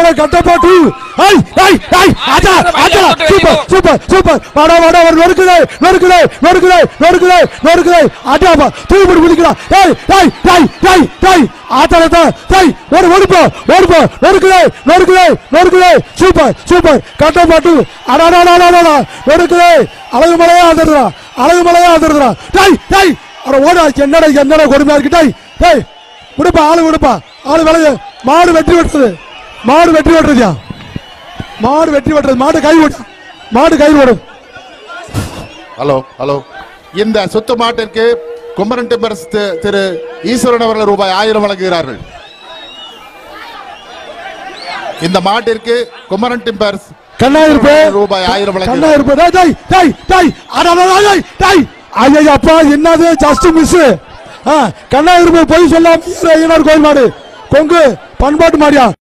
super கட்டப்பாட்டு ஐய் ஐய் ஐய் ஆச்சா ஆச்சா சூப்பர் சூப்பர் சூப்பர் வாடா வாடா ஒரு நொறுக்குதே நொறுக்குதே நொறுக்குதே நொறுக்குதே நொறுக்குதே ஆட்டாப்பா தூக்கி பிடிக்கிறா ஏய் ஏய் ஏய் ஏய் ஏய் ஆத்தாலத்தா ஏய் ஒரு ஓடிப்போ ஓடிப்போ நொறுக்குதே நொறுக்குதே நொறுக்குதே சூப்பர் சூப்பர் கட்டப்பாட்டு அடாடாடாடாடா நொறுக்குதே அழகு மலையா ஆதரா அழகு மலையா ஆதரா டேய் டேய் அட ஓடா என்னடா என்னடா கொடுமையா இருக்கு டேய் டேய் விடுப்பா ஆளு விடுப்பா ஆளு விளைய மாடு வெற்றி வெட்டுறது மாடு வெற்றி வெட்டுறதுயா மாடு வெற்றி வெட்டுறது மாடு கை ஓடு மாடு கை ஓடும் ஹலோ ஹலோ இந்த சொத்து மாட்டிற்கு குமரன் டிம்பர்ஸ் தி- திரு ஈஸ்வரன் அவர்கள் ரூபாய் ஆயிரம் வழங்குகிறார்கள் இந்த மாட்டிற்கு குமரன் டிம்பர்ஸ் கண்ணா இருப்பு ரூபாய் ஆயிரம் கண்ணா வழங்குகிறார்கள் இருப்பு டேய் டேய் டேய் டேய் அட அட, அட, டேய் டேய் ஐயா அப்பா என்னது ஜஸ்ட் மிஸ் கண்ணா இருப்பு போய் சொல்லாம ஐயனார் கோயில் மாடு கொங்கு பண்பாட்டு மாடியா